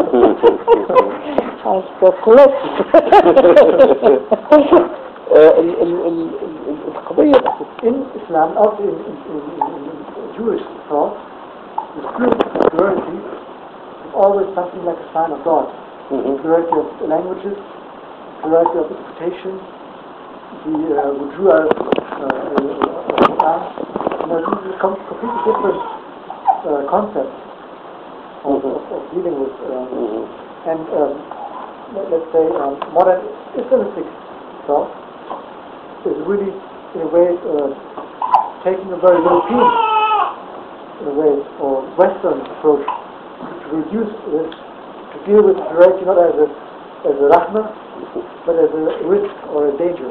آه، ال- ال- ال- ال- القضية in Islam of in, in, in, in Jewish thought the spirit of plurality is always something like a sign of God plurality of languages plurality of interpretation the uh, wujud of uh, uh, Islam you know, these are com- completely different uh, concepts of, of, of dealing with uh, and um, let- let's say um, modern Islamistic thought is really in a way uh, taking a very European in a way or Western approach to reduce this to deal with plurality not as a as a rahmah but as a risk or a danger.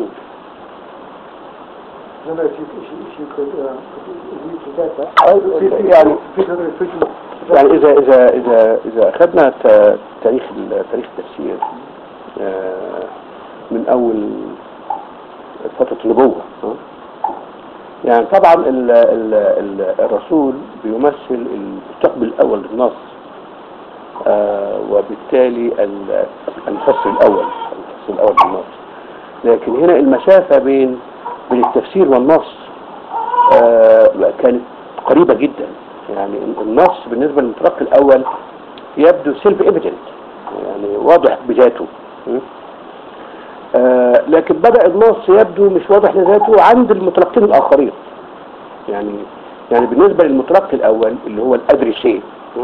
I don't know if you if you, if you could, uh, could agree to that. But يعني please don't refer to يعني إذا إذا إذا إذا أخذنا ت- تاريخ ال- تاريخ التفسير آه، من أول فترة النبوة ها؟ يعني طبعا ال ال ال الرسول بيمثل المستقبل الأول للنص آه، وبالتالي ال- المفسر الأول المفسر الأول للنص لكن هنا المسافة بين بين التفسير والنص آه، كانت قريبة جدا يعني النص بالنسبة للمتلقي الأول يبدو سيلف ايفيدنت يعني واضح بذاته م? آه، لكن بدأ النص يبدو مش واضح لذاته عند المتلقين الآخرين يعني يعني بالنسبة للمتلقي الأول اللي هو الأدريسي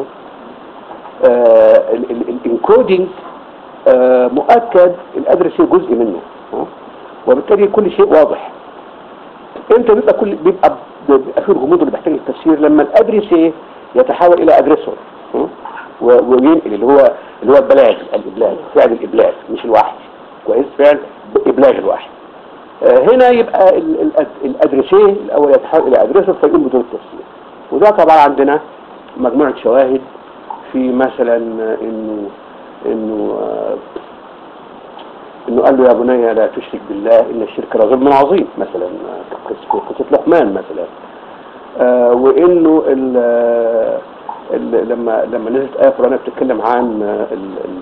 الانكودينج مؤكد الأدريسي جزء منه ها؟ وبالتالي كل شيء واضح امتى بيبقى كل بيبقى بيبقى فيه الغموض اللي بيحتاج التفسير لما الادريسي يتحول الى ادريسور م? و- وينقل اللي هو اللي هو البلاغ الابلاغ فعل الابلاغ مش الوحي كويس فعل ابلاغ الوحي آه، هنا يبقى ال- ال- الادريسي الاول يتحول الى ادريسور فيقوم بدور التفسير وده طبعا عندنا مجموعه شواهد في مثلا انه انه آه، انه قال له يا بني لا تشرك بالله ان الشرك لظلم عظيم مثلا آه، في قصه لقمان مثلا آه، وانه ال ال لما لما نزلت ايه قرانيه بتتكلم عن آه، ال ال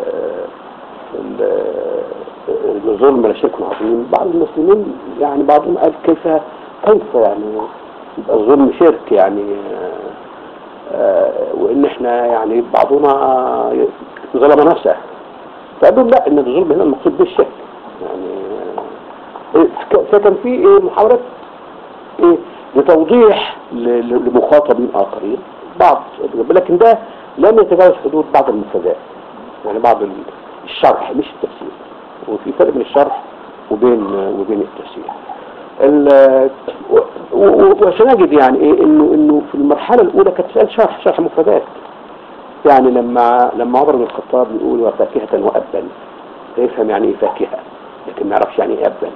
ال ال الظلم لشرك عظيم بعض المسلمين يعني بعضهم قال كيف كيف يعني يبقى الظلم شرك يعني آه، آه، وان احنا يعني بعضنا ظلم نفسه فقال لهم لا ان الظلم هنا المقصود بالشرك يعني آه، فكان في إيه محاولات إيه لتوضيح ل- ل- لمخاطبين آخرين بعض لكن ده لم يتجاوز حدود بعض المفردات يعني بعض ال- الشرح مش التفسير وفي فرق بين الشرح وبين وبين التفسير ال- و- و- وسنجد يعني ايه انه انه في المرحله الاولى كانت تسال شرح شرح مفردات يعني لما لما عمر بن الخطاب يقول وفاكهه وابا يفهم يعني ايه فاكهه لكن ما يعرفش يعني ايه ابا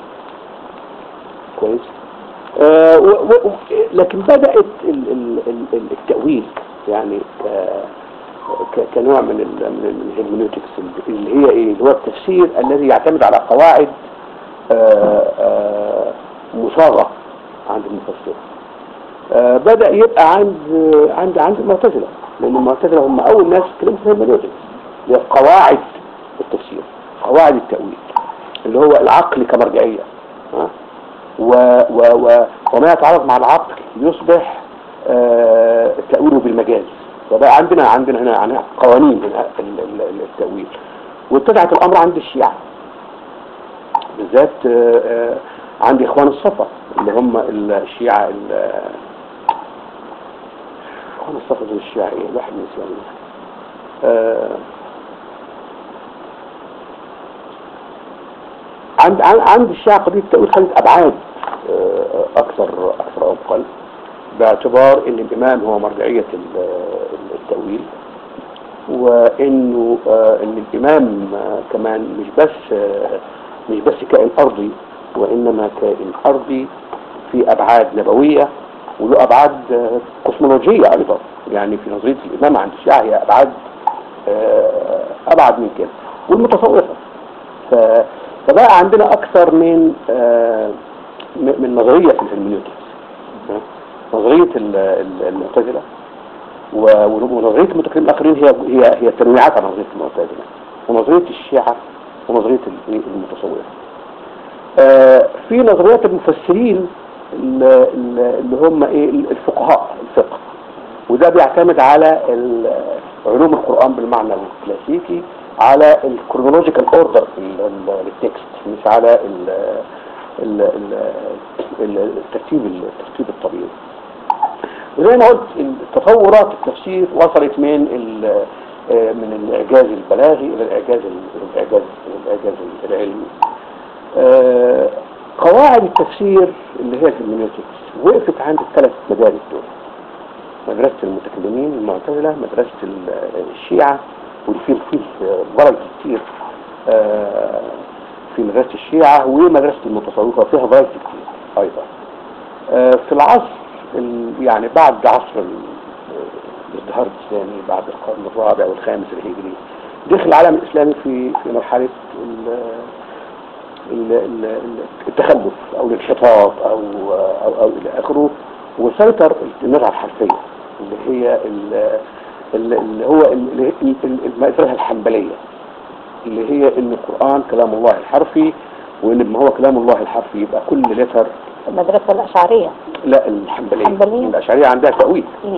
كويس آه و و لكن بدأت ال ال ال التأويل يعني ك ك- كنوع من ال من ال- من الهرمونيوتكس اللي هي ايه اللي هو التفسير الذي يعتمد على قواعد آه، آه، مصاغة عند المفسر آه، بدأ يبقى عند عند عند المعتزلة لأن المعتزلة هم أول ناس اتكلموا في الهرمونيوتكس اللي هي قواعد التفسير قواعد التأويل اللي هو العقل كمرجعية ها؟ و و و وما يتعارض مع العقل يصبح آه، تأويله بالمجاز فبقى عندنا عندنا هنا عندنا قوانين هنا ال- ال- ال- التأويل واتبعت الأمر عند الشيعة بالذات آه، آه، عند إخوان الصفا اللي هم الشيعة ال- إخوان الصفا دول الشيعة إيه الواحد من الإسلام آه، عند عن- عند الشيعة قضية التأويل خدت أبعاد آه، أكثر أكثر أو أقل باعتبار أن الإمام هو مرجعية ال- ال- التأويل وأنه آه، أن الإمام آه، كمان مش بس آه، مش بس كائن أرضي وإنما كائن أرضي في أبعاد نبوية وله أبعاد آه، كوسمولوجية أيضا يعني في نظرية الإمام عند الشيعة هي أبعاد آه، أبعد من كده والمتصوفة ف- فبقى عندنا أكثر من آه، م- من نظرية في الهرمنيوتكس ها؟ نظرية ال- ال- المعتزلة و- ونظرية المتكلمين الآخرين هي هي هي تنويعات عن نظرية المعتزلة ونظرية الشيعة ونظرية ال- المتصوفة آه، في نظريات المفسرين ال- ال- اللي هم ايه الفقهاء الفقه وده بيعتمد على ال- علوم القرآن بالمعنى الكلاسيكي على الكرونولوجيكال اوردر للتكست مش على ال ال ال ال- الترتيب الترتيب الطبيعي وزي ما قلت التطورات التفسير وصلت من ال- آه، من الاعجاز البلاغي الى الاعجاز ال- الاعجاز الاعجاز العلمي آه، قواعد التفسير اللي هي الهرمنيوتكس وقفت عند الثلاث مدارس دول مدرسة المتكلمين المعتزلة مدرسة ال- الشيعة وفي في فرايتي كتير آه، في مدرسة الشيعة ومدرسة المتصوفة فيها فرايتي كتير أيضا آه، في العصر ال- يعني بعد عصر ال- الازدهار الإسلامي بعد القرن الرابع والخامس الهجري دخل العالم الإسلامي في في مرحلة ال- ال- ال- ال- التخلف او الانحطاط او او او الى اخره وسيطر النزعه الحرفيه اللي هي ال- ال- اللي هو ال- ال- ال- المدرسه الحنبليه اللي هي ان القران كلام الله الحرفي وان ما هو كلام الله الحرفي يبقى كل لتر المدرسة الأشعرية لا الحنبليه الحنبلية. الاشعريه عندها تاويل مم.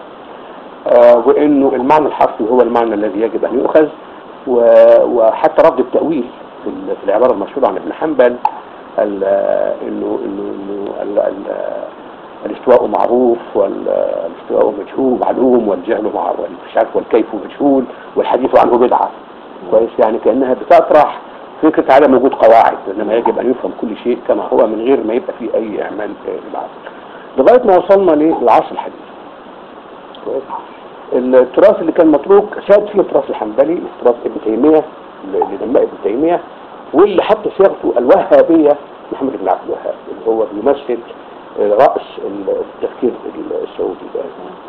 آه، وانه المعنى الحرفي هو المعنى الذي يجب ان يؤخذ و- وحتى رفض التأويل في ال- في العبارة المشهورة عن ابن حنبل ال- انه انه انه ال- ال- الاستواء معروف والاستواء مجهول معلوم والجهل مع مش عارف والكيف مجهول والحديث عنه بدعة كويس يعني كأنها بتطرح فكرة عدم وجود قواعد انما يجب ان يفهم كل شيء كما هو من غير ما يبقى فيه اي اعمال آه، للعصر لغاية ما وصلنا للعصر الحديث كويس التراث اللي كان متروك ساد فيه التراث الحنبلي تراث ابن تيمية اللي دماء ابن تيمية واللي حط صياغته الوهابية محمد بن عبد الوهاب اللي هو بيمثل آه، رأس التفكير السعودي ده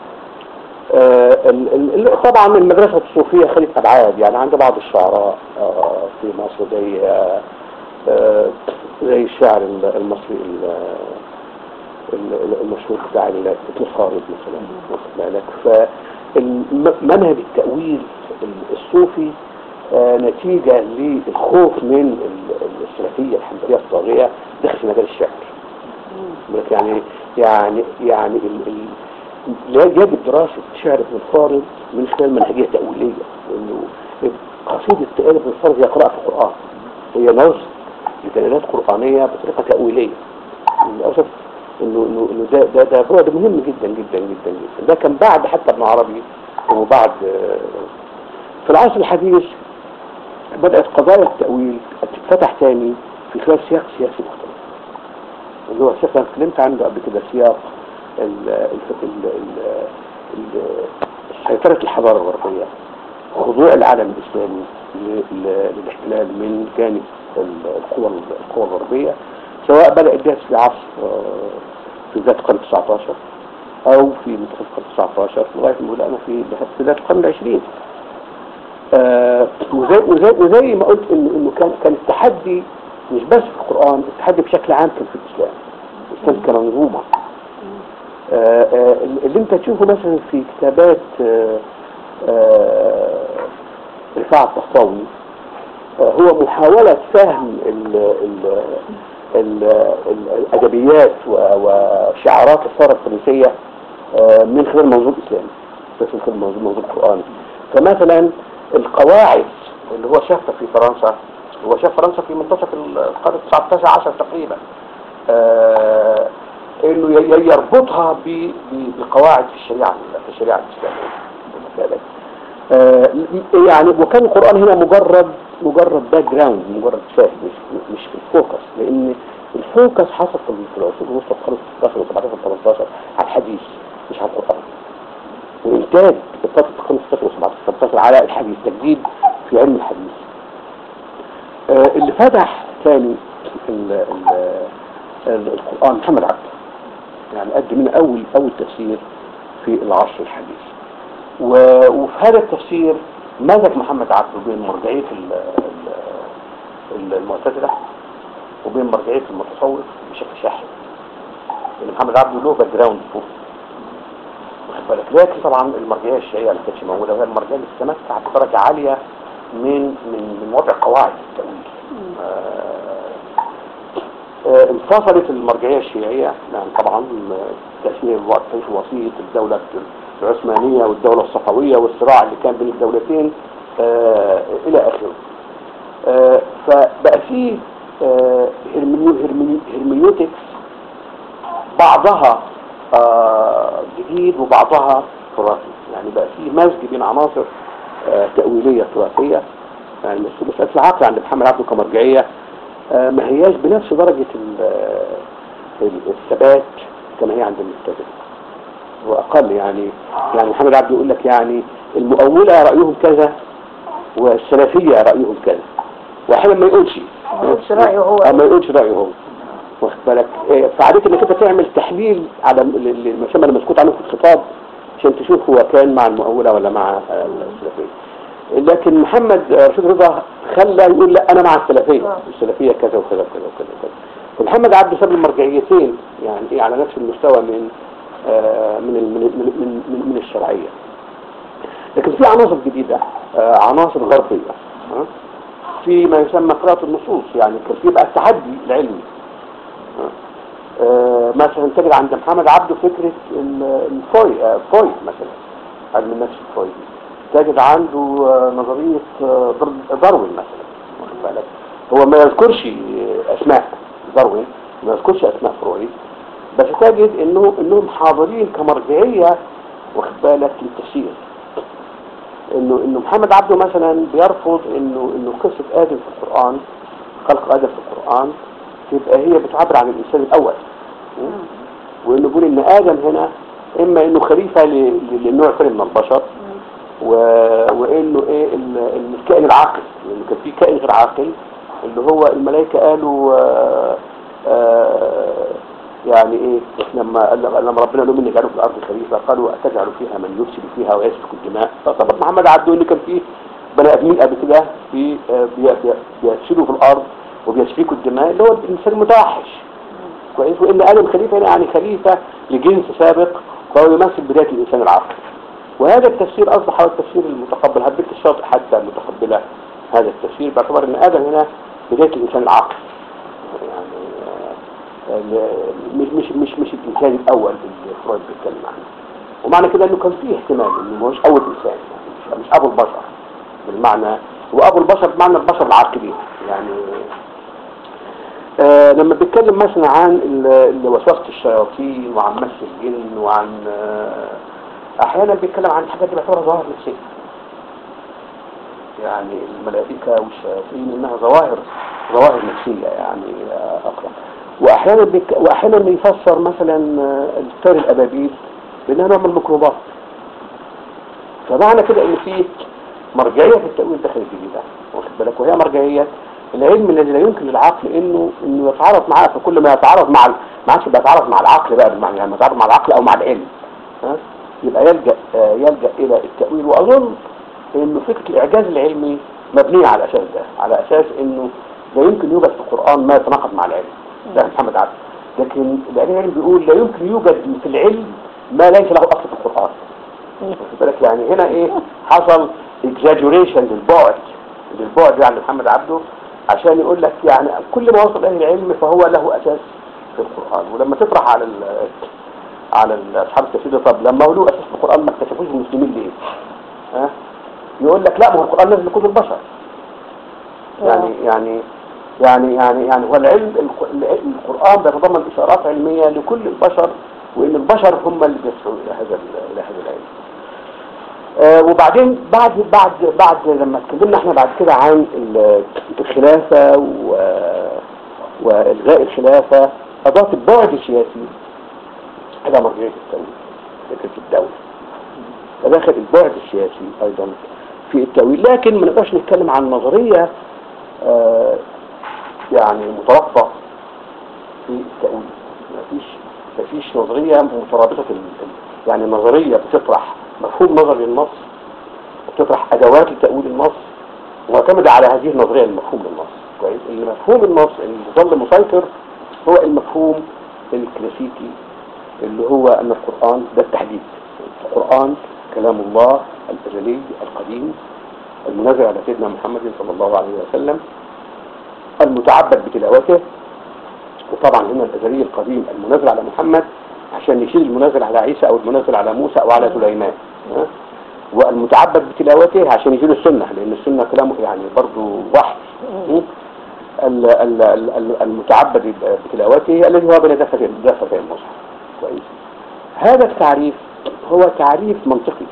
آه، ال- ال- ال- طبعا المدرسة الصوفية خدت أبعاد يعني عند بعض الشعراء آه، في مصر زي آه، آه، زي الشاعر ال- المصري ال- ال- ال- المشهور بتاع ال- ابن خالد مثلا واخد بالك فمنهج التأويل الصوفي آه، نتيجة للخوف من ال- السلفية الحنبلية الطاغية دخل في مجال الشعر لك يعني يعني يعني ال ال لا يجب دراسة شعر ابن الفارض من خلال منهجية تأويلية لأنه قصيدة ابن الفارض هي قراءة القرآن هي نظم لدلالات قرآنية بطريقة تأويلية للأسف إنه إنه إنه ده ده ده بعد مهم جدا جدا جدا جدا ده كان بعد حتى ابن عربي وبعد آه، في العصر الحديث بدأت قضايا التأويل تتفتح تاني في خلال سياق سياسي مختلف اللي هو سياق أنا اتكلمت عنه قبل كده سياق ال- ال- ال- ال- ال- سيطرة الحضارة الغربية خضوع العالم الإسلامي ل- ل- للاحتلال من جانب ال- القوى القوى الغربية سواء بدأت ده في عصر آه، في بداية القرن 19 أو في منتصف القرن 19 لغاية ما بدأنا في في بداية القرن العشرين آه، وزي, وزي, وزي ما قلت انه انه كان كان التحدي مش بس في القرآن التحدي بشكل عام كان في الإسلام الإسلام كمنظومة آه، آه، اللي انت تشوفه مثلا في كتابات آه، آه، رفاعة الطهطاوي آه، هو محاولة فهم ال ال ال ال الأدبيات و- وشعارات الثورة الفرنسية آه، من خلال منظور إسلامي بس من خلال منظور منظور قرآني فمثلا القواعد اللي هو شافها في فرنسا هو شاف فرنسا في منتصف القرن 19 عشر تقريبا آه، انه ي- ي- يربطها ب- ب- بقواعد في الشريعه في الشريعه الاسلاميه واخد بالك؟ آه، يعني وكان القران هنا مجرد مجرد باك جراوند مجرد شاهد مش مش في الفوكس لان الفوكس حصل في في العصور الوسطى القرن 16 و17 و18 على الحديث مش على القران وإنتاج فترة القرن 16 و17 18 على الحديث تجديد في علم الحديث آه، اللي فتح ثاني ال- ال- ال- القرآن محمد عبده يعني قدم لنا أول أول تفسير في العصر الحديث و- وفي هذا التفسير مزج محمد عبده بين مرجعية ال- ال- المعتزلة وبين مرجعية المتصوف بشكل شاحن لأن محمد عبده له باك جراوند فوق واخد بالك لكن طبعا المرجعيه الشيعيه ما كانتش موجوده وهي المرجعيه اللي تتمتع بدرجه عاليه من من من وضع قواعد التاويل آه، آه، انفصلت المرجعيه الشيعيه يعني طبعا آه، تاثير الوقت الوسيط الدوله العثمانيه والدوله الصفويه والصراع اللي كان بين الدولتين آه، الى اخره آه، فبقى فيه آه، هرميو- هرمي- هرميوتكس بعضها آه، جديد وبعضها تراثي يعني بقى فيه مزج بين عناصر آه، تأويلية تراثية يعني مس- مسألة العقل عند محمد عبده كمرجعية آه، ما هياش بنفس درجة ال- ال- الثبات كما هي عند المبتدئ وأقل يعني يعني محمد عبده يقول لك يعني المؤولة رأيهم كذا والسلفية رأيهم كذا واحيانا ما يقولش ما يقولش رأيه هو. آه، ما يقولش رأيه هو واخد بالك إيه، فعليك انك انت تعمل تحليل على ال- ال- المسمى اللي مسكوت عنه في الخطاب عشان تشوف هو كان مع المؤولة ولا مع آه، السلفية لكن محمد آه، رشيد رضا خلى يقول لا انا مع السلفية آه. السلفية كذا وكذا وكذا وكذا وكذا فمحمد عبده ساب المرجعيتين يعني ايه على نفس المستوى من آه، من ال- من من من, من, من الشرعية لكن في عناصر جديدة آه، عناصر غربية آه، في ما يسمى قراءة النصوص يعني كان في بقى التحدي العلمي آه، مثلا تجد عند محمد عبده فكرة ال- الفوي آه، فوي مثلا علم النفس الفوي تجد عنده آه، نظرية آه، در- داروين مثلا واخد بالك هو ما يذكرش آه، أسماء داروين ما يذكرش أسماء فرويد بس تجد إنه إنهم حاضرين كمرجعية واخد بالك للتفسير انه انه محمد عبده مثلا بيرفض انه انه قصه ادم في القران خلق ادم في القران تبقى هي بتعبر عن الانسان الاول وانه بيقول ان ادم هنا اما انه خليفه ل- ل- للنوع الثاني من البشر و... وانه ايه ال- ال- الكائن العاقل لانه كان في كائن غير عاقل اللي هو الملائكه قالوا آه آه يعني ايه لما لما ربنا قال لهم اني جعله في الارض خليفه قالوا اتجعل فيها من يفسد فيها ويسفك الدماء فطبعا محمد عبده اللي كان فيه بني ادمين قبل كده في آه، بي- بي- بيفسدوا في الارض وبيسفكوا الدماء اللي هو الانسان المتوحش كويس وان ادم خليفه هنا يعني خليفه لجنس سابق فهو يمثل بدايه الانسان العاقل وهذا التفسير اصبح هو التفسير المتقبل هبت الشاطئ حتى متقبله هذا التفسير باعتبار ان ادم هنا بدايه الانسان العاقل يعني آه، ال- مش مش مش مش الانسان الاول اللي فرويد بيتكلم عنه ومعنى كده انه كان فيه احتمال انه مش اول انسان يعني مش, مش ابو البشر بالمعنى وابو البشر بمعنى البشر العاقلين يعني آه لما بيتكلم مثلا عن ال- ال- وسوسة الشياطين وعن مس الجن وعن آه احيانا بيتكلم عن الحاجات دي باعتبارها ظواهر نفسيه يعني الملائكة والشياطين انها ظواهر ظواهر نفسية يعني آه، اقرا واحيانا بيك واحيانا بيفسر مثلا آه، الطير الابابيل بانها نوع من الميكروبات فمعنى كده ان في مرجعيه في التاويل داخل الجديده واخد بالك وهي مرجعيه العلم الذي لا يمكن للعقل انه انه يتعارض معاه فكل ما يتعارض مع ال- ما عادش بيتعارض مع العقل بقى بالمعنى يعني يتعارض مع العقل او مع العلم ها يبقى يلجا آه، يلجا الى التاويل واظن انه فكره الاعجاز العلمي مبنيه على الاساس ده على اساس انه لا يمكن يوجد في القران ما يتناقض مع العلم ده محمد عبد لكن العلم العلم بيقول لا يمكن يوجد في العلم ما ليس له اصل في القران واخد بالك يعني هنا ايه حصل exaggeration للبعد للبعد يعني محمد عبده عشان يقول لك يعني كل ما وصل اليه العلم فهو له اساس في القران ولما تطرح على ال على ال- اصحاب التفسير طب لما هو له اساس في القران ما اكتشفوش المسلمين ليه؟ ها؟ يقول لك لا ما هو القران نزل لكل البشر يعني يعني يعني يعني يعني هو العلم الق- العلم- القرآن بيتضمن إشارات علمية لكل البشر وإن البشر هم اللي بيسعوا إلى هذا ال- إلى هذا العلم. آه وبعدين بعد بعد بعد لما اتكلمنا احنا بعد كده عن ال- الخلافة و- وإلغاء الخلافة أضاف البعد السياسي إلى مرجعية التأويل فكرة الدولة فداخل البعد السياسي أيضا في التأويل لكن ما نقدرش نتكلم عن نظرية آه، يعني مترابطة في التأويل مفيش مفيش نظرية مترابطة ال- ال- يعني نظرية بتطرح مفهوم نظري للنص وبتطرح أدوات لتأويل النص معتمدة على هذه النظرية المفهوم للنص كويس اللي مفهوم النص اللي ظل مسيطر هو المفهوم الكلاسيكي اللي هو أن القرآن ده التحديد القرآن كلام الله الأزلي القديم المنزل على سيدنا محمد صلى الله عليه وسلم المتعبد بتلاوته وطبعا هنا الأزلي القديم المنزل على محمد عشان يشيل المنزل على عيسى أو المنزل على موسى أو على سليمان ها؟ والمتعبد بتلاوته عشان يشيل السنة لأن السنة كلامه يعني برضو وحي م? ال- ال- ال- ال- المتعبد بتلاوته الذي هو بين دفتي دفتي المصحف كويس هذا التعريف هو تعريف منطقي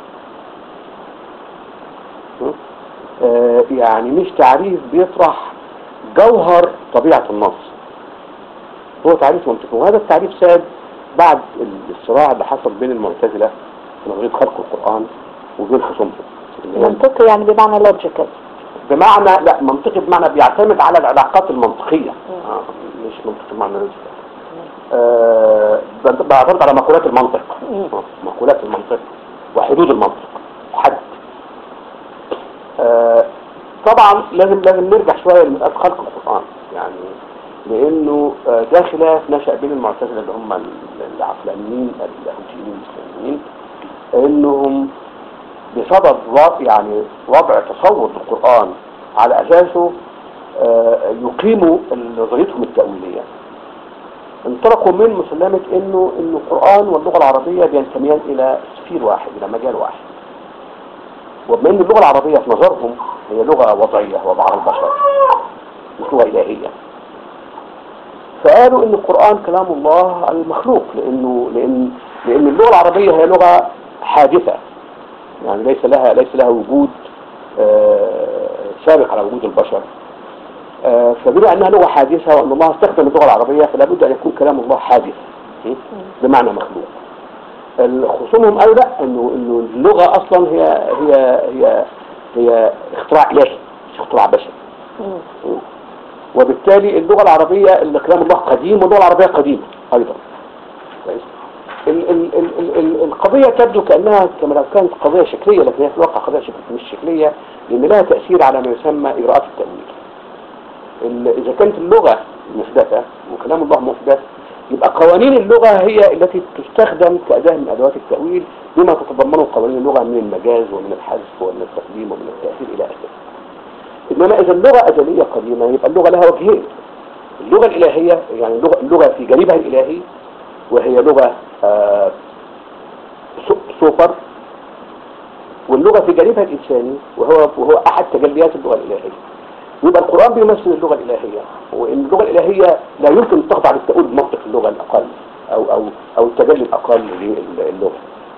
م? آه، يعني مش تعريف بيطرح جوهر طبيعة النص هو تعريف منطقي وهذا التعريف ساد بعد الصراع اللي حصل بين المعتزلة في نظرية خلق القرآن وبين خصومهم اللي هي منطقي يعني بمعنى لوجيكال بمعنى لا منطقي بمعنى بيعتمد على العلاقات المنطقية آه مش منطقي بمعنى لوجيكال آه بيعتمد على مقولات المنطق مم. آه، مقولات المنطق وحدود المنطق حد آه طبعا لازم لازم نرجع شوية لمسألة خلق القرآن يعني لأنه آه، ده خلاف نشأ بين المعتزلة اللي هم العقلانيين اللاهوتيين المسلمين انهم بسبب وضع يعني وضع تصور للقرآن على أساسه آه، يقيموا نظريتهم التأويلية انطلقوا من مسلمة انه انه القرآن واللغة العربية بينتميان الى سفير واحد الى مجال واحد وبما ان اللغة العربية في نظرهم هي لغة وضعية وضعها البشر مش لغة إلهية فقالوا ان القرآن كلام الله المخلوق لانه لان لان اللغة العربية هي لغة حادثة يعني ليس لها ليس لها وجود آه، سابق على وجود البشر آه، فبما انها لغة حادثة وان الله استخدم اللغة العربية فلا بد ان يكون كلام الله حادث م? بمعنى مخلوق ال- خصومهم قالوا لا انه انه اللغة اصلا هي هي هي هي اختراع الهي مش اختراع بشري مم. وبالتالي اللغة العربية اللي كلام الله قديم واللغة العربية قديمة أيضا كويس ال ال ال ال ال القضية تبدو كأنها كما لو كانت قضية شكلية لكن هي في الواقع قضية شكلية مش شكلية لأن لها تأثير على ما يسمى إجراءات التأويل ال- إذا كانت اللغة محدثة وكلام الله محدث يبقى قوانين اللغة هي التي تستخدم كأداة من أدوات التأويل بما تتضمنه قوانين اللغة من المجاز ومن الحذف ومن التقديم ومن التأثير إلى آخره إنما إذا اللغة أزلية قديمة يبقى اللغة لها وجهين اللغة الإلهية يعني اللغة, اللغة في جانبها الإلهي وهي لغة آه، سو- سوبر واللغة في جانبها الإنساني وهو وهو أحد تجليات اللغة الإلهية يبقى القرآن بيمثل اللغة الإلهية وإن اللغة الإلهية لا يمكن تخضع للتأويل بمنطق اللغة الأقل أو أو أو التجلي الأقل للغة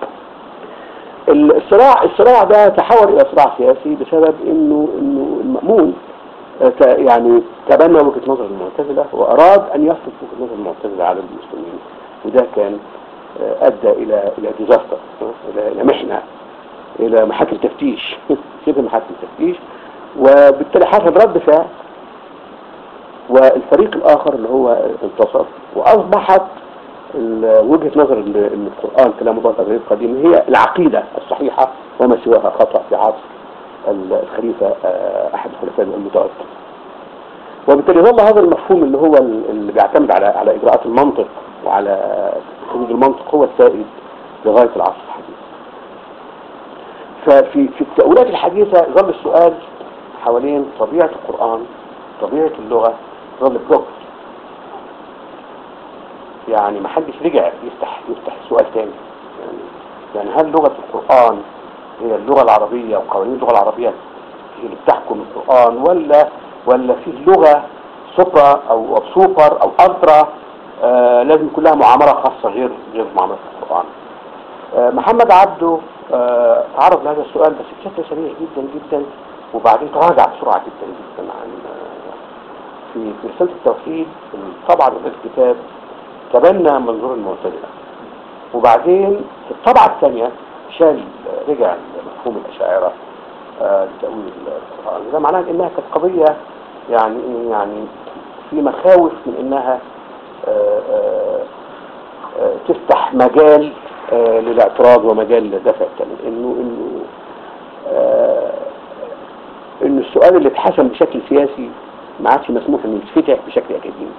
الصراع الصراع ده تحول الى صراع سياسي بسبب انه انه المأمون آه، ت- يعني تبنى وجهة نظر المعتزلة واراد ان يفرض وجهة نظر المعتزلة على المسلمين وده كان آه، ادى الى الى ديزاستر الى الى محنة الى محاكم تفتيش شبه محاكم تفتيش وبالتالي حصل رد فعل والفريق الاخر اللي هو انتصر واصبحت ال- وجهة نظر ان إن القرآن كلام الله غير قديم هي العقيدة الصحيحة وما سواها خطأ في عصر ال- الخليفة آه، أحد الخلفاء المتوفى وبالتالي ظل هذا المفهوم اللي هو ال- اللي بيعتمد على على إجراءات المنطق وعلى خروج المنطق هو السائد لغاية العصر الحديث ففي في التأويلات الحديثة ظل السؤال حوالين طبيعة القرآن طبيعة اللغة ظل بلوك يعني ما حدش رجع يفتح يفتح سؤال تاني يعني, يعني هل لغة القرآن هي اللغة العربية وقوانين اللغة العربية هي اللي بتحكم القرآن ولا ولا فيه لغة سوبرا أو أو سوبر أو ألترا آه لازم يكون لها معاملة خاصة غير غير معاملة القرآن آه محمد عبده آه تعرض لهذا السؤال بس بشكل سريع جدا جدا وبعدين تراجع بسرعة جدا جدا عن آه في في رسالة التوحيد الطبعة الأولى الكتاب تبنى منظور المعتزلة وبعدين في الطبعة الثانية شال رجع لمفهوم الأشاعرة آه، لتأويل القرآن ده معناه إنها كانت قضية يعني إيه؟ يعني في مخاوف من إنها آه، آه، آه، تفتح مجال آه، للاعتراض ومجال لدفع الكلام إنه إنه آه، إنه السؤال اللي اتحسم بشكل سياسي ما عادش مسموح إنه يتفتح بشكل أكاديمي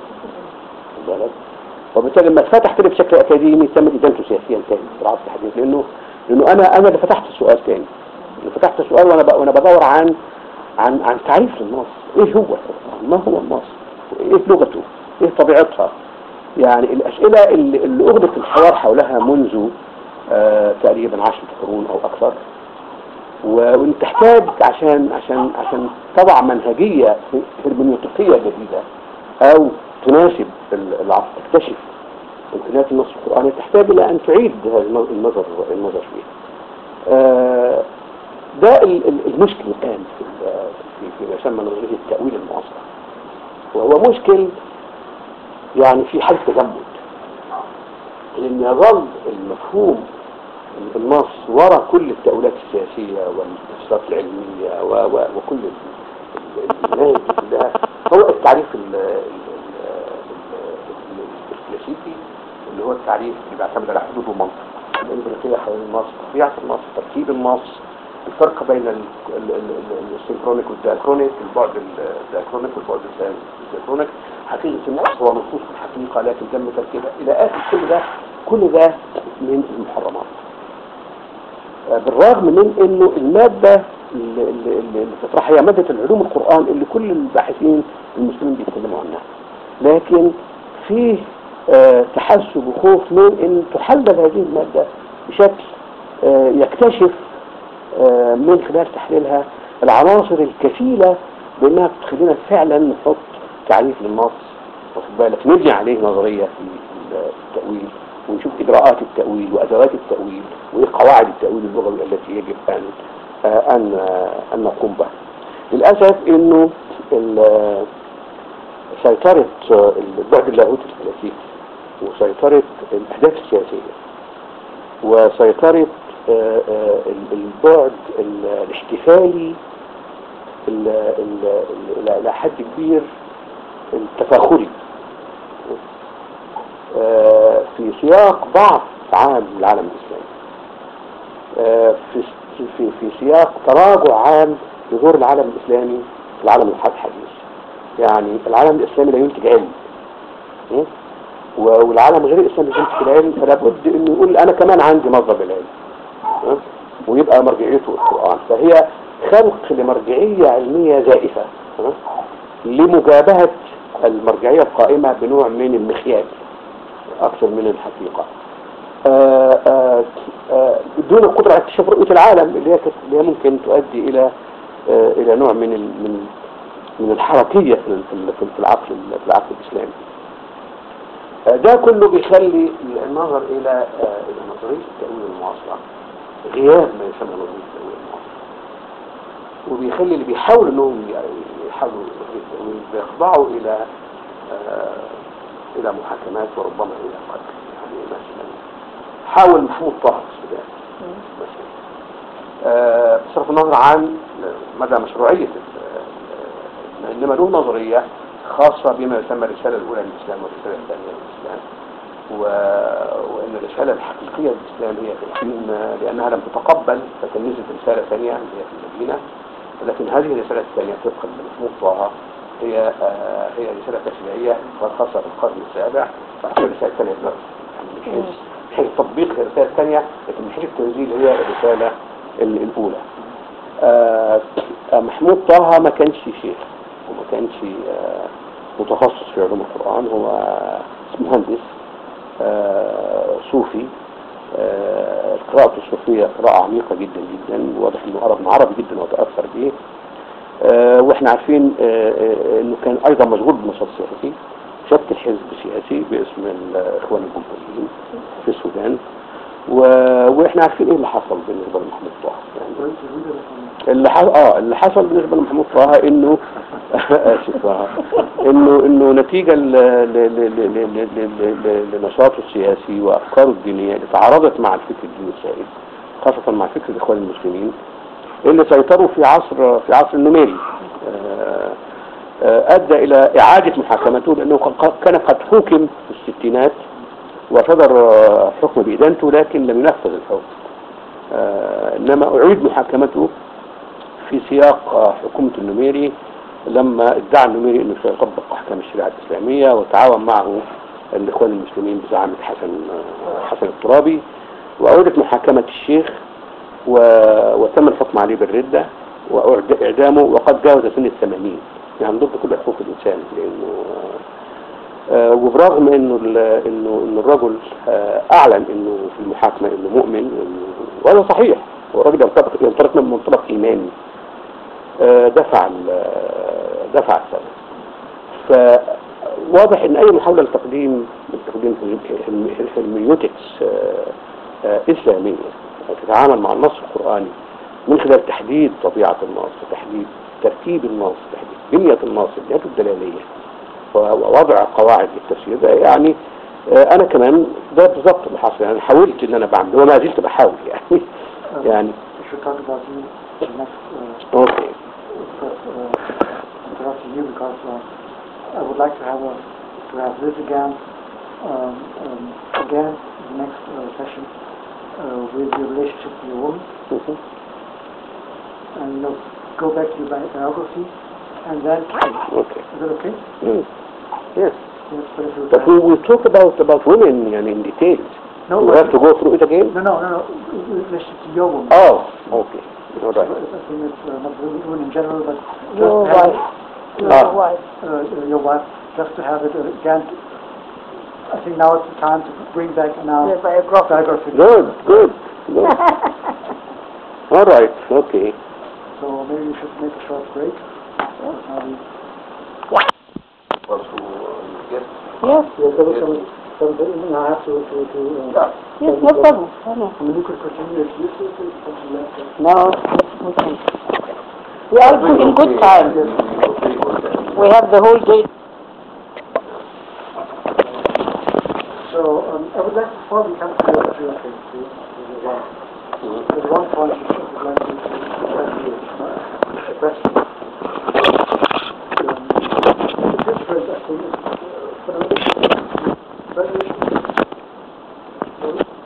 واخد بالك؟ وبالتالي لما اتفتح كده بشكل اكاديمي تم ادانته سياسيا تاني في العصر الحديث لانه لانه انا انا اللي فتحت السؤال تاني اللي فتحت السؤال وانا ب- وانا بدور عن عن عن تعريف للنص ايه هو القرآن ما هو النص ايه لغته ايه طبيعتها يعني الاسئله اللي, اللي اغلق الحوار حولها منذ آه تقريبا عشرة قرون او اكثر و- وانت تحتاج عشان عشان عشان تضع منهجيه هرمنيوتيقيه جديده او تناسب ال- العصر تكتشف امكانيات النص القراني تحتاج الى ان تعيد هذا الن- النظر النظر فيه. آه، ده ال- ال- المشكل الان في ال- في فيما يسمى نظريه التاويل المعاصر. وهو مشكل يعني في حاله تجمد. لان يظل المفهوم النص وراء كل التأويلات السياسية والمؤسسات العلمية و و وكل ال- ال- المناهج دي كلها هو التعريف ال- ال- ال- ال- الكلاسيكي اللي هو التعريف اللي بيعتمد على حدود ومنطق الإمبريطية حول النص طبيعة النص تركيب النص الفرق بين ال- ال- ال- ال- السينكرونيك والدياكرونيك البعد ال- الدياكرونيك والبعد السينكرونيك حقيقة النص هو نصوص في الحقيقة لكن تم تركيبها إلى آخر كل ده كل ده من المحرمات آه، بالرغم من انه المادة اللي, اللي, اللي بتطرح هي مادة العلوم القرآن اللي كل الباحثين المسلمين بيتكلموا عنها لكن فيه آه، تحسب وخوف من ان تحلل هذه المادة بشكل آه، يكتشف آه، من خلال تحليلها العناصر الكفيلة بانها تخلينا فعلا نحط تعريف للنص واخد بالك نبني عليه نظرية في التأويل ونشوف إجراءات التأويل وأدوات التأويل وإيه قواعد التأويل اللغوي التي يجب أن آه، أن آه، أن نقوم بها. للأسف إنه ال- سيطرة آه، البعد اللاهوتي الكلاسيكي وسيطرة الأهداف السياسية وسيطرة آه، آه، ال- البعد ال- الاحتفالي ال- ال- ال- إلى إلى حد كبير التفاخري آه، في سياق ضعف عام للعالم الإسلامي آه، في في في سياق تراجع عام لدور العالم الإسلامي في العالم الحديث يعني العالم الإسلامي لا ينتج علم م? و- والعالم غير الإسلامي لا ينتج العلم فلا بد إنه يقول أنا كمان عندي مصدر للعلم م? ويبقى مرجعيته القرآن فهي خلق لمرجعية علمية زائفة م? لمجابهة المرجعية القائمة بنوع من المخيال أكثر من الحقيقة آه، آه، آه، بدون القدرة على اكتشاف رؤية العالم اللي هي كت- اللي هي ممكن تؤدي إلى آه، إلى نوع من ال- من من الحركية في ال- في ال- في العقل في العقل الإسلامي. آه، ده كله بيخلي النظر إلى آه، إلى نظرية التأويل المعاصرة غياب ما يسمى نظرية التأويل المعاصرة. وبيخلي اللي بيحاولوا انهم ي- يحاولوا نظرية التأويل بيخضعوا إلى آه، إلى محاكمات وربما إلى قتل يعني مثلا حاول محمود طه في السودان مثلا آه، بصرف النظر عن مدى مشروعية ال- ال- إنما له نظرية خاصة بما يسمى الرسالة الأولى للإسلام والرسالة الثانية للإسلام و... وأن الرسالة الحقيقية للإسلام هي في الحين لأنها لم تتقبل فتنزل رسالة ثانية اللي هي في المدينة لكن هذه الرسالة الثانية طبقا لمحمود طه هي آه، هي رسالة تشريعية خاصة بالقرن السابع وهي الرسالة الثانية دلوقتي يعني من حيث من حيث تطبيق الرسالة الثانية لكن من حيث التنزيل هي الرسالة ال- الأولى آه، محمود طه ما كانش شيخ وما كانش آه، متخصص في علوم القرآن هو مهندس آه، صوفي آه، قراءته الصوفية قراءة عميقة جدا جدا واضح انه قرأ من عربي جدا وتأثر به آه، واحنا عارفين آه، آه، انه كان ايضا مشغول بالنشاط السياسي شكل حزب سياسي باسم الاخوان الجمهوريين في السودان و... واحنا عارفين ايه اللي حصل بالنسبه لمحمود طه يعني اللي حصل اه اللي حصل بالنسبه لمحمود طه انه اسف آه. انه انه نتيجه ل... ل... ل... ل... ل... ل... ل... لنشاطه السياسي وافكاره الدينيه اللي تعارضت مع الفكر الديني السائد خاصه مع فكر الاخوان المسلمين اللي سيطروا في عصر في عصر النميري آه، آه، ادى الى اعاده محاكمته لانه ق- كان قد حكم في الستينات وصدر آه، حكم بإدانته لكن لم ينفذ الحكم آه، إنما أعيد محاكمته في سياق آه، حكومة النميري لما ادعى النميري أنه سيطبق أحكام الشريعة الإسلامية وتعاون معه الإخوان المسلمين بزعامة حسن آه، حسن الترابي وأعيدت محاكمة الشيخ و... وتم الحكم عليه بالردة وإعدامه وقد جاوز سن الثمانين يعني ضد كل حقوق الإنسان لأنه آه، وبرغم انه ال- انه ان الرجل آه، اعلن انه في المحاكمه انه مؤمن إنه- وهذا صحيح هو الراجل ينطلق ينطلق من منطلق ايماني آه، دفع ال- دفع الثمن فواضح ان اي محاوله لتقديم لتقديم هرميوتكس اسلاميه تتعامل مع النص القراني من خلال تحديد طبيعه النص وتحديد ترتيب النص تحديد بنيه النص الجهات الدلاليه ووضع قواعد للتفسير ده يعني آه، انا كمان ده بالظبط اللي حصل يعني حاولت ان انا بعمل وما زلت بحاول يعني يعني We should talk about you the next, uh, اوكي first, uh, interrupting you because uh, I would like to have a, to have this again, um, um, again, the next uh, session uh, with your relationship to your woman Mhm. and you know, go back to your bi- biography and then, اوكي is that okay? Mm. Yes. Yes, but if you But we will talk about about women يعني in details. No, we but- have to go through it again. No, no, no, no, in relation to your woman. Oh, okay. All right. I think it's uh, not women women in general, but just Your to have wife. Your Ah. wife. uh, uh, your wife, just to have it uh, again. I think now it's the time to bring back now Your biography. biography. Good, good. good. All right. Okay. So maybe we should make a short break. Because now we- yes, Yes, there was some, some, I have to, to, to, uh, yes, no problem. No, no. I mean, you could continue if you say something like that. No, we can. We are good- in good time. We have the whole day. So, um, I would like, before we come to your, to your thing, to, to the one, there's one point which I would like to, to, to address you, uh, Um, the difference, I think, is, uh, fundamental, graduation, so,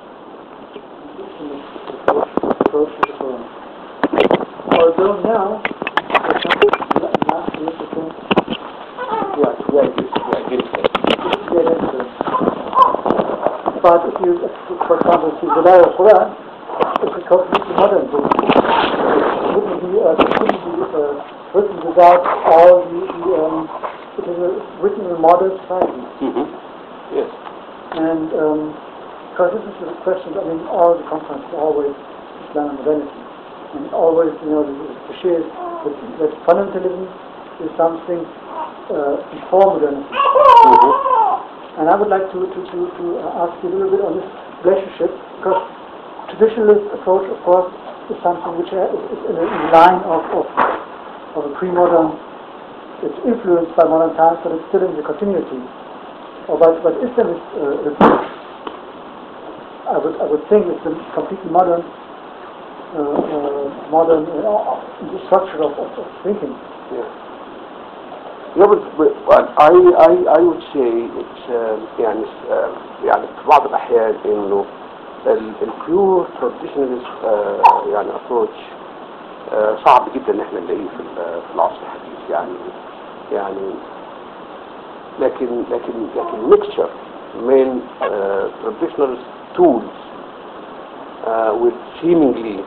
approach to the Quran. Although now, for example, la- last year, I think, yeah, yeah, it is, yeah, it is, yeah, that's, uh, but if you, if, for example, see the Laya Quran, it's a completely modern book. It wouldn't be, uh, it couldn't be uh, written without all the, the um, it is a, written in a modern society. Mm-hmm. Yes. And um, because this is a question, I mean, all the conferences are always Islam and modernity. And always, you know, the, the share is that, that fundamentalism is something uh, before modernity. Mm-hmm. And I would like to, to, to, to ask you a little bit on this relationship, because traditionalist approach, of course, is something which uh, is is in, a, in the line of, of, of a pre-modern, it's influenced by modern times, but it's still in the continuity. Or but, but Islam is uh, approach, I would, I would think it's a completely modern, uh, uh, modern uh, the structure of, of, of thinking. Yeah. Yeah, but, but but I, I, I would say it's uh, يعني uh, يعني في بعض الأحيان إنه البيور traditionalist uh, يعني approach uh, صعب جدا إن إحنا نلاقيه في ال- في العصر الحديث يعني يعني لكن لكن لكن mixture من uh, traditional tools uh, with seemingly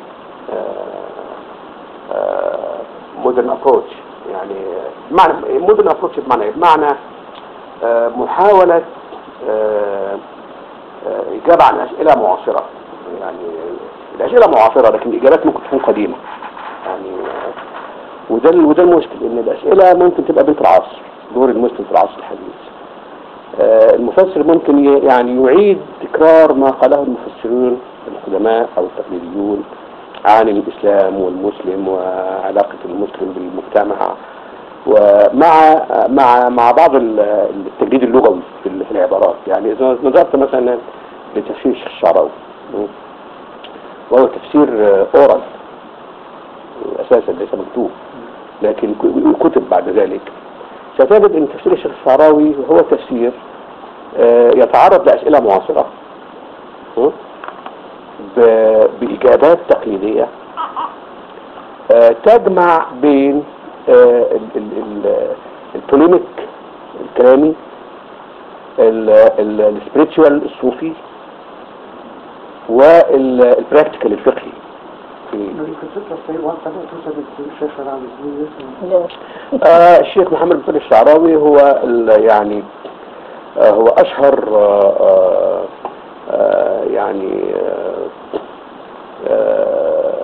uh, uh, modern approach يعني معنى مودرن ابروتش بمعنى ايه؟ بمعنى آه، محاولة آه، آه، إجابة عن أسئلة معاصرة يعني الأسئلة معاصرة لكن الإجابات ممكن تكون قديمة يعني آه، وده ال- وده المشكل إن الأسئلة ممكن تبقى بنت العصر دور المسلم في العصر الحديث آه، المفسر ممكن ي- يعني يعيد تكرار ما قاله المفسرون القدماء أو التقليديون عن الإسلام والمسلم وعلاقة المسلم بالمجتمع ومع مع مع بعض ال- التجديد اللغوي في ال- في العبارات يعني إذا نظرت مثلا لتفسير الشيخ الشعراوي م? وهو تفسير أورال أساسا ليس مكتوب لكن ك- كتب بعد ذلك ستجد أن تفسير الشيخ الشعراوي هو تفسير آه، يتعرض لأسئلة معاصرة م? ب- بإجابات تقليدية آه، تجمع بين آه، ال- ال- ال- البوليميك الكلامي السبريتشوال الصوفي والبراكتيكال الفقهي في You know, you could just say one sentence, two sentences to Sheikh Sharawi's views and Yes. آه الشيخ محمد بن الشعراوي هو ال- يعني آه هو أشهر آه آه آه يعني آه آه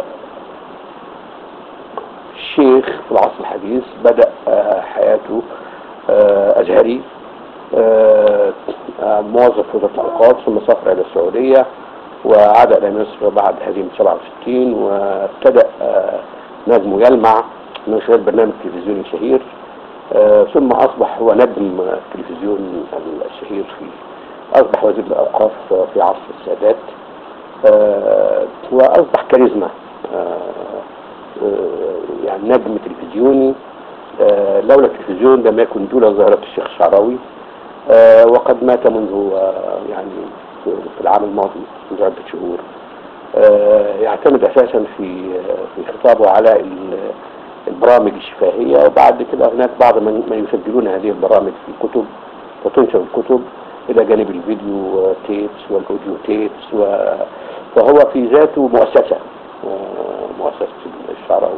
شيخ في العصر الحديث بدأ آه حياته آه أزهري آه آه موظف في وزارة الأوقاف ثم سافر إلى السعودية وعاد إلى مصر بعد هزيمة 67 وابتدأ آه نجمه يلمع من خلال برنامج تلفزيوني شهير آه ثم أصبح هو نجم التلفزيون الشهير في أصبح وزير الأوقاف في عصر السادات آه وأصبح كاريزما آه آه يعني نجم تلفزيوني آه لولا التلفزيون لم يكن دون ظاهرة الشيخ الشعراوي آه وقد مات منذ آه يعني في في العام الماضي منذ عدة شهور آه يعتمد أساسا في في خطابه على ال- البرامج الشفاهية وبعد كده هناك بعض من, من يسجلون هذه البرامج في كتب وتنشر الكتب إلى جانب الفيديو تيبس والأوديو تيبس و... فهو في ذاته مؤسسة آه، مؤسسة الشعراوي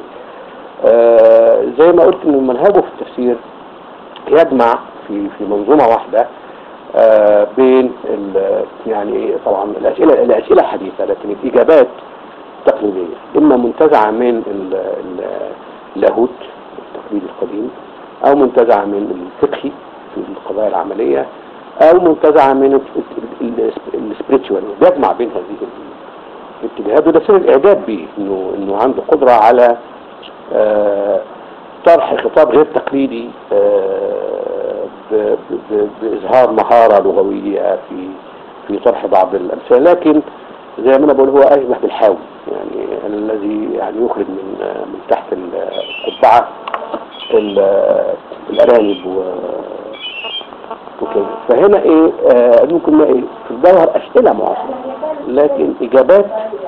آه، زي ما قلت إن منهجه في التفسير يجمع في في منظومة واحدة آه، بين ال- يعني طبعا الأسئلة الأسئلة حديثة لكن الإجابات تقليدية إما منتزعة من ال- ال- اللاهوت التقليدي القديم أو منتزعة من الفقهي في القضايا العملية أو منتزعة من السبريتشوال بيجمع بين هذه الاتجاهات وده سر الإعجاب به إنه إنه عنده قدرة على آه، طرح خطاب غير تقليدي آه، ب- ب- بإظهار مهارة لغوية في في طرح بعض الأمثال لكن زي ما أنا بقول هو أشبه بالحاوي يعني الذي يعني يخرج من من تحت القبعة ال- الأرانب و وكده فهنا ايه آه ممكن نلاقي في الجوهر أسئلة معاصرة لكن إجابات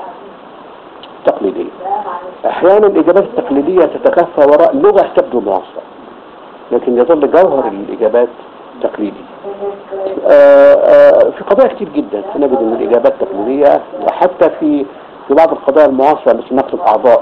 تقليدية أحيانا الإجابات التقليدية تتخفى وراء لغة تبدو معاصرة لكن يظل جوهر الإجابات تقليدي آه، آه، في قضايا كتير جدا نجد ان الاجابات تقليديه وحتى في في بعض القضايا المعاصره مثل نقل الاعضاء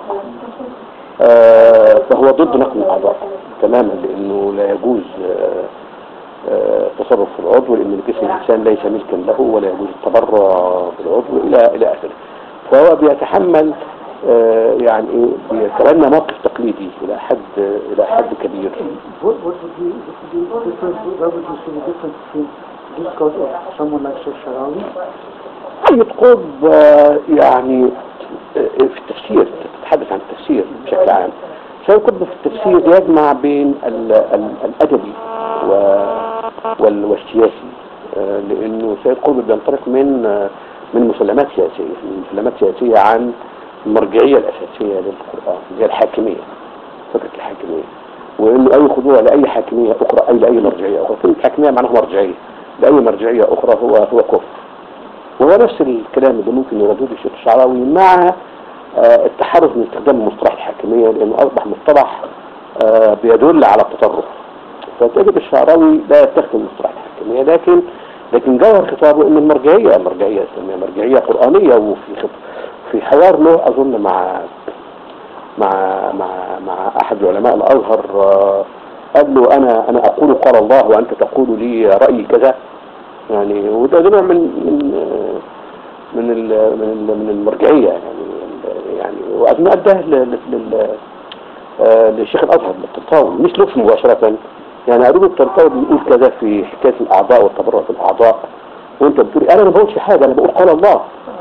آه، فهو ضد نقل الاعضاء تماما لانه لا يجوز آه، آه، التصرف في العضو لان جسم الانسان ليس ملكا له ولا يجوز التبرع بالعضو الى الى اخره فهو بيتحمل آه، يعني إيه، بيتبنى موقف تقليدي الى حد الى حد كبير what, what would be, what would be different, where would you see the difference between discourse of someone like Sheikh Sharawi سيد قطب آه، يعني آه، في التفسير تتحدث عن التفسير بشكل عام سيد قطب في التفسير يجمع بين ال- ال- الأدبي و- وال- والسياسي آه، لأنه سيد قطب بينطلق من آه، من مسلمات سياسية من مسلمات سياسية عن المرجعية الأساسية للقرآن هي الحاكمية فكرة الحاكمية وإنه أي خضوع لأي حاكمية أخرى أي لأي مرجعية أخرى كلمة حاكمية معناها مرجعية لأي مرجعية أخرى هو هو كفر وهو نفس الكلام اللي ممكن يردده الشيخ الشعراوي مع آه، التحرز من استخدام مصطلح الحاكمية لأنه أصبح مصطلح آه، بيدل على التطرف فتجد الشعراوي لا يستخدم مصطلح الحاكمية لكن لكن جوهر خطابه ان المرجعية مرجعية اسلامية مرجعية قرآنية وفي خط في حوار له اظن مع مع مع مع احد علماء الازهر آه، قال له انا انا اقول قال الله وانت تقول لي رايي كذا يعني وده ده نوع من من آه، من ال- من ال- من المرجعيه يعني يعني واظن ادى ل- لل آه، لشيخ الازهر للطنطاوي مش لطف مباشره يعني قالوا له الطنطاوي بيقول كذا في حكايه الاعضاء والتبرع في الاعضاء وانت بتقول انا ما بقولش حاجه انا بقول قال الله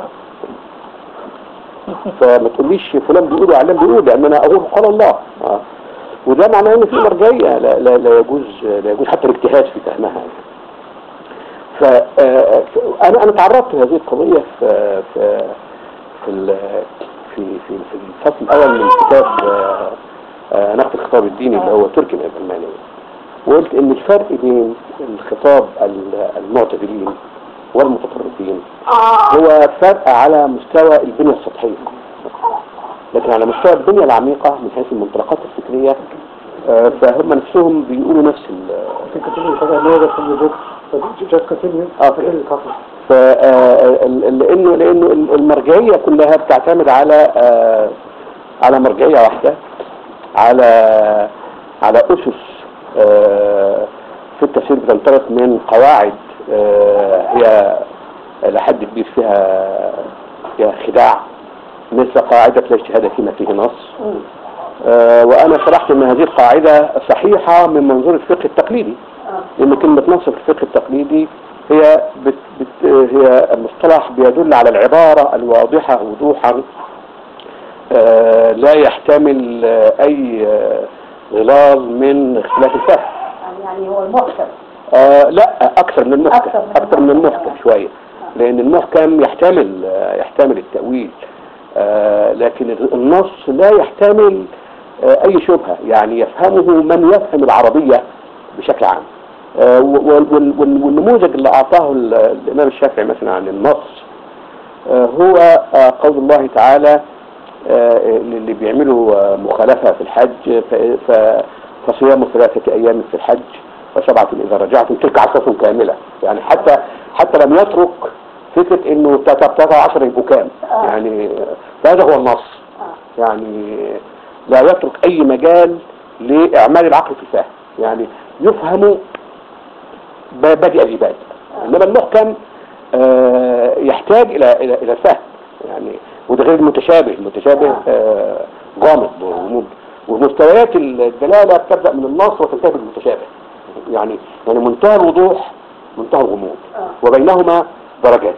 فما تقوليش فلان بيقول وعلان بيقول لان انا اقول قال الله آه. وده معناه ان في مرجعيه لا, لا, لا يجوز لا يجوز حتى الاجتهاد في فهمها يعني. ف آه، ف- انا انا تعرضت لهذه القضيه في في في ال- في في في الفصل الاول من كتاب آه، آه، نقد الخطاب الديني اللي هو تركي الالماني وقلت ان الفرق بين الخطاب ال- المعتدلين والمتطرفين هو فرق على مستوى البنية السطحية لكن على مستوى البنية العميقة من حيث المنطلقات الفكرية آه، فهم نفسهم بيقولوا نفس ال- You can continue because I know that from your book, but ju- just continue. Okay. Continue talking. ف آه، ال- ال- لانه لانه ال- المرجعيه كلها بتعتمد على آه، على مرجعيه واحده على على اسس آه، في التفسير بتنطلق من قواعد آه، هي لحد كبير فيها فيها خداع مثل قاعده لا اجتهاد فيما فيه نص آه، وانا شرحت ان هذه القاعده صحيحه من منظور الفقه التقليدي لان كلمه نص في الفقه التقليدي هي بت بت هي مصطلح بيدل على العباره الواضحه وضوحا آه، لا يحتمل آه، اي آه، غلاظ من اختلاف الفهم يعني هو المحكم آه لا اكثر من المحكم أكثر من اكثر من المحكم. المحكم شويه لان المحكم يحتمل آه، يحتمل التاويل آه لكن النص لا يحتمل آه اي شبهه يعني يفهمه من يفهم العربيه بشكل عام آه وال- وال- وال- والنموذج اللي اعطاه ال- الامام الشافعي مثلا عن النص آه هو آه قول الله تعالى آه، اللي بيعملوا آه، مخالفة في الحج ف- ف- فصيام ثلاثة أيام في الحج وسبعة إذا رجعتم تلك عشرة كاملة يعني حتى حتى لم يترك فكرة إنه تلاتة عشر يبقوا كام آه. يعني آه، هذا هو النص آه. يعني لا يترك أي مجال لإعمال العقل في الفهم يعني يفهم ب- بادئ العباد إنما المحكم آه، يحتاج إلى إلى إلى الفهم يعني وده غير المتشابه المتشابه آه، غامض ومب- ومستويات الدلالة بتبدأ من النص وتنتهي بالمتشابه يعني يعني منتهى الوضوح منتهى الغموض وبينهما درجات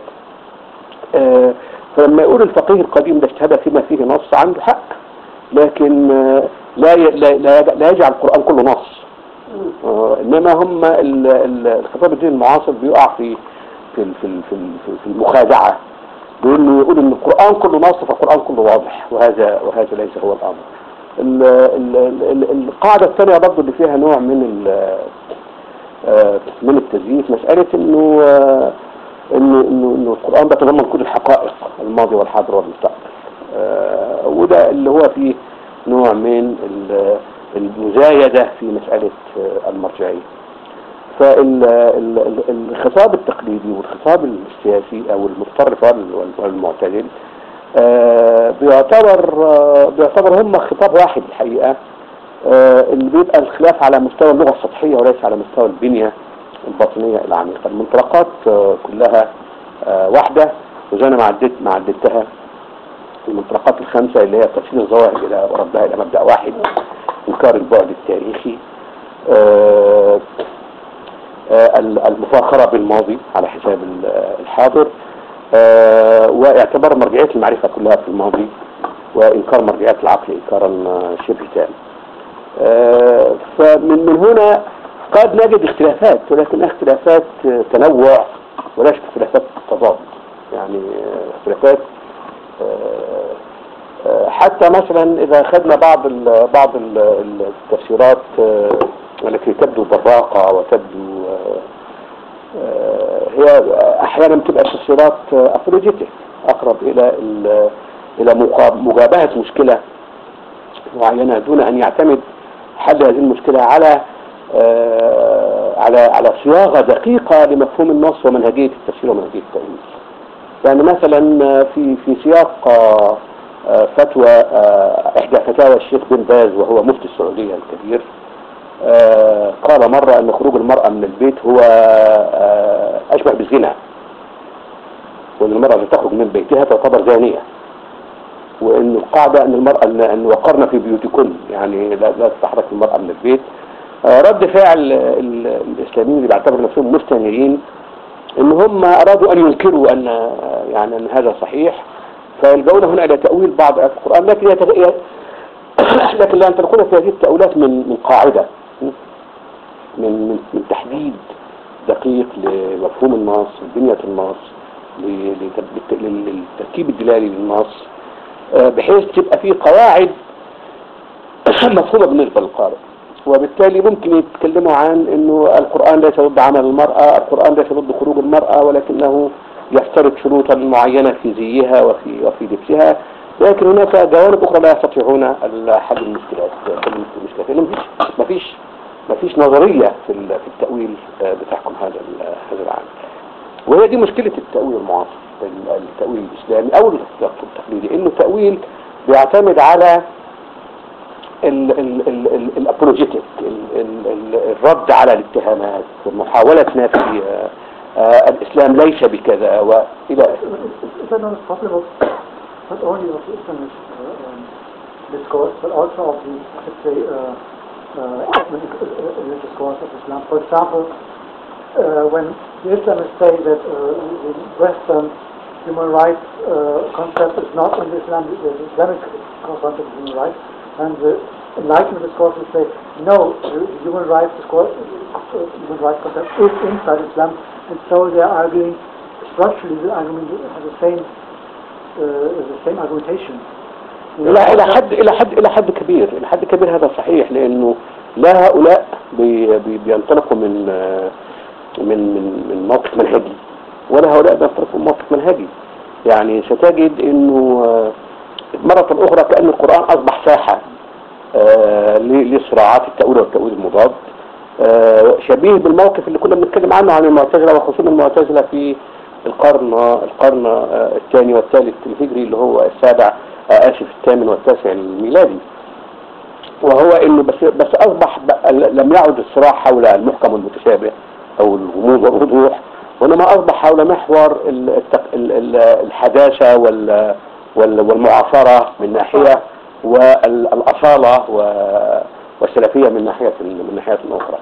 آه، فلما يقول الفقيه القديم ده اجتهد فيما فيه نص عنده حق لكن آه، لا ي- لا لا يج- لا يجعل القرآن كله نص آه، انما هم ال- ال- الخطاب الديني المعاصر بيقع في في ال- في ال- في ال- في- في المخادعه بانه يقول ان القران كله نص فالقران كله واضح وهذا وهذا ليس هو الامر ال- ال- ال- ال- القاعده الثانيه برضه اللي فيها نوع من ال- آه، من التزييف مساله انه آه، انه انه انه القران بيتضمن كل الحقائق الماضي والحاضر والمستقبل آه، وده اللي هو فيه نوع من ال- المزايدة في مسألة آه، المرجعية فالخطاب التقليدي والخطاب السياسي أو المتطرف وال- والمعتدل آه، بيعتبر آه، بيعتبر هم خطاب واحد الحقيقة آه، اللي بيبقى الخلاف على مستوى اللغة السطحية وليس على مستوى البنية الباطنية العميقة المنطلقات آه، كلها آه، واحدة وزي أنا ما عدت ما عدتها المنطلقات الخمسة اللي هي تفسير الظواهر إلى ردها إلى مبدأ واحد إنكار البعد التاريخي آه، آه، المفاخرة بالماضي على حساب ال- الحاضر آه، واعتبار مرجعية المعرفة كلها في الماضي وإنكار مرجعية العقل إنكارا آه، شبه تام آه، فمن من هنا قد نجد اختلافات ولكن اختلافات آه، تنوع وليس اختلافات تضاد يعني آه، اختلافات آه، آه، حتى مثلا إذا أخذنا بعض ال بعض ال- التفسيرات آه، التي تبدو براقة وتبدو آه، آه، هي أحيانا بتبقى تفسيرات أفروجيتك أقرب إلى ال- إلى مقا- مجابهة مشكلة معينة دون أن يعتمد حل هذه المشكلة على آه، على على صياغة دقيقة لمفهوم النص ومنهجية التفسير ومنهجية التأويل. يعني مثلا آه، في في سياق آه، آه، فتوى آه، إحدى فتاوى الشيخ بن باز وهو مفتي السعودية الكبير آه، قال مرة أن خروج المرأة من البيت هو آه، أشبه بالزنا وأن المرأة التي تخرج من بيتها تعتبر زانية وأن القاعدة أن المرأة أن, أن وقرن في بيوتكن يعني لا, لا تتحرك المرأة من البيت آه، رد فعل ال- الإسلاميين اللي بيعتبروا نفسهم مستنيرين ان هم ارادوا ان ينكروا ان يعني ان هذا صحيح فيلجؤون هنا الى تاويل بعض ايات القران لكن يتغ... لكن لا ينطلقون في هذه التاويلات من من قاعده من من, من تحديد دقيق لمفهوم النص لبنيه النص ل- لتب- لل- للتركيب الدلالي للنص آه، بحيث تبقى فيه قواعد مفهومه بالنسبه للقارئ وبالتالي ممكن يتكلموا عن انه القرآن ليس ضد عمل المرأة القرآن ليس ضد خروج المرأة ولكنه يفترض شروطا معينة في زيها وفي وفي لبسها لكن هناك جوانب اخرى لا يستطيعون حل المشكلات حل المشكلات لان مفيش مفيش مفيش نظرية في ال- في التأويل آه، بتحكم هذا ال- هذا العمل وهي دي مشكلة التأويل المعاصر ال- التأويل الإسلامي أو الاختيار التقليدي إنه تأويل بيعتمد على الابولوجيتك الرد على الاتهامات محاولة نفي آه، آه، الإسلام ليس بكذا وإلى آخره Is that not a problem of not only of the Islamist uh, um, discourse, but also of the, let's say, uh, uh, ethnic uh, uh, discourse of Islam? For example, uh, when the Islamists say that uh, the Western human rights uh, concept is not in the Islam, the Islamic concept of human rights, and the Enlightenment discourse will say, no, the human rights discourse, uh, human rights concept is inside Islam, and so they are arguing structurally the argument has the same uh, the same argumentation. إلى إلى حد إلى حد إلى حد كبير إلى حد كبير هذا صحيح لأنه لا هؤلاء بي بي بينطلقوا من آه، من من من موقف منهجي ولا هؤلاء بينطلقوا من موقف منهجي يعني ستجد إنه آه، مرة أخرى كأن القرآن أصبح ساحة آه، ل- لصراعات التأويل والتأويل المضاد آه، شبيه بالموقف اللي كنا بنتكلم عنه عن المعتزلة وخصوصا المعتزلة في القرن القرن آه، الثاني والثالث الهجري اللي هو السابع آه، آسف الثامن والتاسع الميلادي وهو انه بس بس اصبح بقى لم يعد الصراع حول المحكم والمتشابه او الغموض والوضوح وانما اصبح حول محور ال- التق- ال- ال- الحداثه وال وال- والمعاصره من ناحيه والاصاله و- والسلفيه من ناحيه من ناحيه اخرى.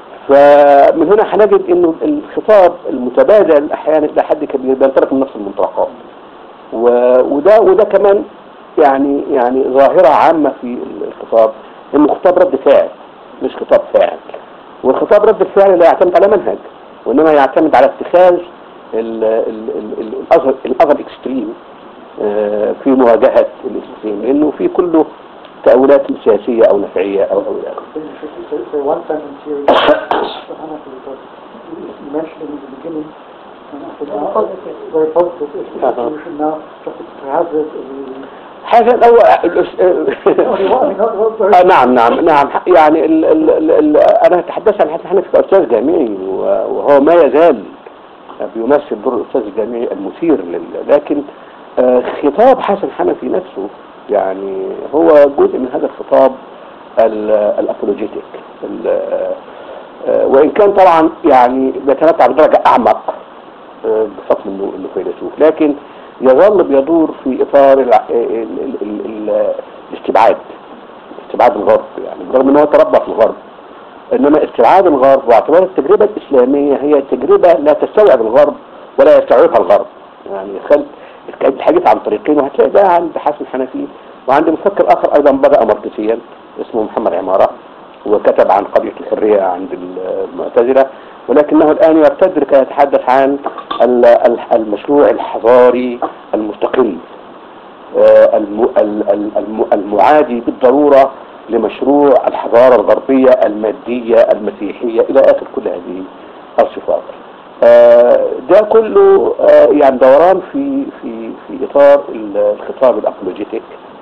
فمن هنا هنجد انه الخطاب المتبادل احيانا الى حد كبير بينطلق من نفس المنطلقات. و- وده وده كمان يعني يعني ظاهرة عامة في الخطاب انه خطاب رد فعل مش خطاب فاعل والخطاب رد الفعل لا يعتمد على منهج وانما يعتمد على اتخاذ ال- ال- ال- ال- الاذر الاذر اكستريم آه، في مواجهة الاكستريم لانه في كله تأويلات سياسية او نفعية او او الى اخره So you should say, say one sentence here is the Hanafi, because you you mentioned it in the beginning, and I think now, very positive, if if Uh-huh. you should now just to have this as a حاجة الأول only one, I mean, not, not very آه نعم نعم نعم يعني ال ال ال ال أنا أتحدث عن حسن حنفي كأستاذ جامعي و- وهو ما يزال بيمثل دور الأستاذ الجامعي المثير لل- لكن آه، خطاب حسن حنفي نفسه يعني هو جزء من هذا الخطاب ال- الأبولوجيتيك ال- آه، وإن كان طبعا يعني بيتنبع بدرجة أعمق آه، بحكم إنه إنه فيلسوف لكن يظل بيدور في إطار الع- ال- ال- ال- ال- الاستبعاد استبعاد الغرب يعني برغم ان هو تربى في الغرب انما استبعاد الغرب واعتبار التجربة الاسلامية هي تجربة لا تستوعب الغرب ولا يستوعبها الغرب يعني خل الحديث عن طريقين وهتلاقي ده عند حسن حنفي وعند مفكر اخر ايضا بدأ مركزيا اسمه محمد عمارة وكتب عن قضية الحرية عند المعتزلة ولكنه الآن يرتد لكي يتحدث عن ال- ال- المشروع الحضاري المستقل آه، الم- ال- ال- الم- المعادي بالضرورة لمشروع الحضارة الغربية المادية المسيحية إلى آخر كل هذه الصفات آه، ده كله آه، يعني دوران في في في إطار ال- الخطاب الأبولوجيتيك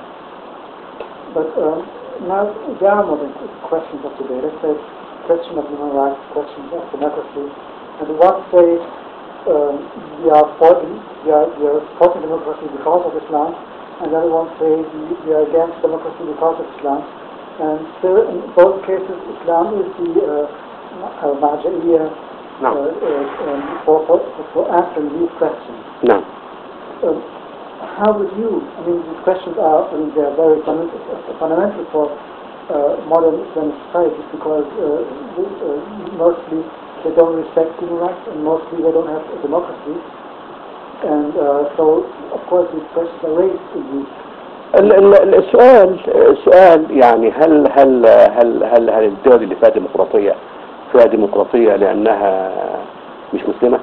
But um, now there are more than questions of today. Let's say question of human rights, questions of democracy. And the one say um, we are supporting we are, we are supporting democracy because of Islam, and the other one say we, we are against democracy because of Islam. And still, in both cases, Islam is the uh, uh, marja'iyya, uh, نعم uh, um, for, for, for answering these questions. نعم Um, how would you, I mean, these questions are, I mean, they are very fundamental, fundamental for uh, modern Islamic societies because uh, the- uh, mostly they don't respect human rights and mostly they don't have a democracy. And uh, so, of course, these questions are raised in these. ال- ال- السؤال السؤال يعني هل هل هل هل هل الدول اللي فيها ديمقراطية فيها ديمقراطية لأنها مش مسلمة؟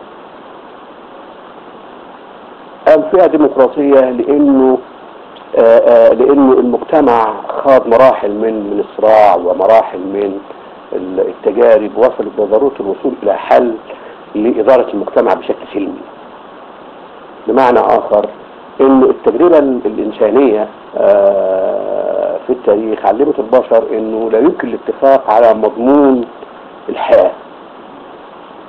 أم فيها ديمقراطية لأنه آه، آه، لأنه المجتمع خاض مراحل من من الصراع ومراحل من ال- التجارب وصلت بضرورة الوصول إلى حل لإدارة المجتمع بشكل سلمي بمعنى آخر إن التجربة ال- الإنسانية آه، في التاريخ علمت البشر إنه لا يمكن الاتفاق على مضمون الحياة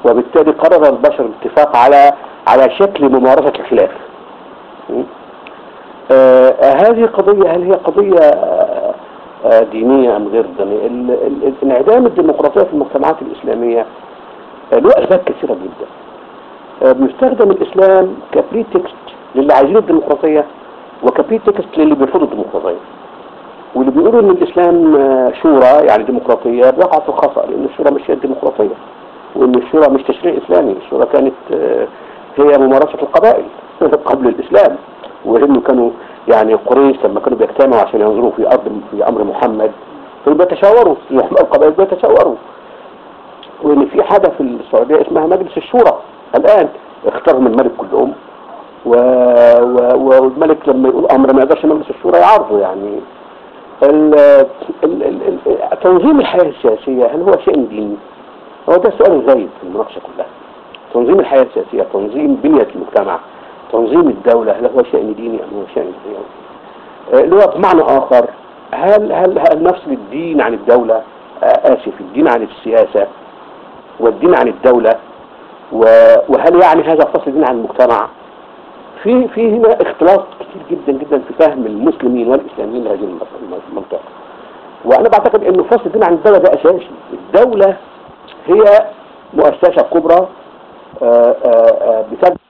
وبالتالي قرر البشر الاتفاق على على شكل ممارسة الخلاف م? آه هذه قضية هل هي قضية آه آه دينية أم غير دينية ال- ال- ال- انعدام الديمقراطية في المجتمعات الإسلامية آه، له أسباب كثيرة جدا آه، بيستخدم الإسلام كبريتكست للي عايزين الديمقراطية وكبريتكست للي بيرفضوا الديمقراطية واللي بيقولوا ان الاسلام آه، شورى يعني ديمقراطية بيقع في الخطأ لان الشورى مش هي الديمقراطية وان الشورى مش تشريع اسلامي الشورى كانت آه، هي ممارسة القبائل قبل الاسلام وانه كانوا يعني قريش لما كانوا بيجتمعوا عشان ينظروا في ارض في امر محمد كانوا بيتشاوروا زعماء القبائل بيتشاوروا وان في حاجة في السعودية اسمها مجلس الشورى الان اختارهم الملك كلهم و... و... والملك لما يقول امر ما يقدرش مجلس الشورى يعارضه يعني ال... ال... ال... ال... تنظيم الحياة السياسية هل هو شيء ديني؟ هو ده السؤال الغايب في المناقشة كلها تنظيم الحياة السياسية تنظيم بنية المجتمع تنظيم الدولة هل هو شيء ديني أم هو شيء ديني آه، اللي هو بمعنى آخر هل هل هل نفصل الدين عن الدولة آه، آسف الدين عن السياسة والدين عن الدولة و- وهل يعني هذا فصل الدين عن المجتمع في في هنا اختلاط كتير جدا جدا في فهم المسلمين والاسلاميين لهذه المنطقه المنطقة. وانا بعتقد انه فصل الدين عن الدوله ده اساسي الدوله هي مؤسسه كبرى آه، آه، آه، بتبني